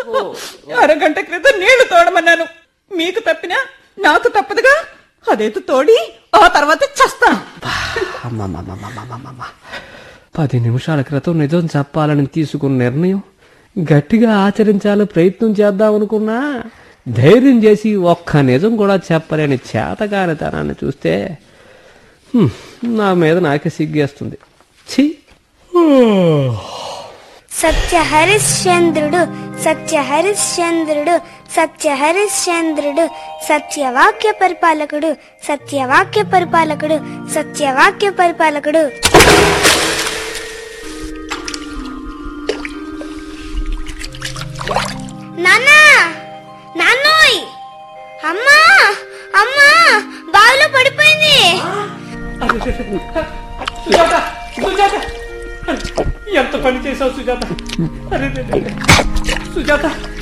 అరగంట క్రితం నీళ్లు తోడమన్నాను మీకు తప్పినా నాకు తప్పదుగా అదేదో తోడి ఆ తర్వాత చస్తాను అమ్మమ్మమ్మమ్మమ్మమ్మమ్మ. పది నిమిషాల క్రితం నిజం చెప్పాలని తీసుకున్న నిర్ణయం గట్టిగా ఆచరించాలని ప్రయత్నం చేద్దామనుకున్నా ధైర్యం చేసి ఒక్క నిజం కూడా చెప్పలేని చేతగానితనాన్ని చూస్తే హ్మ్, నా మీద నాకే సిగ్గేస్తుంది ఛీ సత్య హరిశ్చంద్రుడు సత్య హరిశ్చంద్రుడు సత్య హరిశ్చంద్రుడు సత్యవాక్య పరిపాలకుడు సత్యవాక్య పరిపాలకుడు సత్యవాక్య పరిపాలకుడు నాన్నా నాన్నోయ్ అమ్మా అమ్మా బావిలో పడిపోయింది సుజాత సుజాత ఎంత పని చేసావు సుజాత అరే, అరే, అరే. సుజాత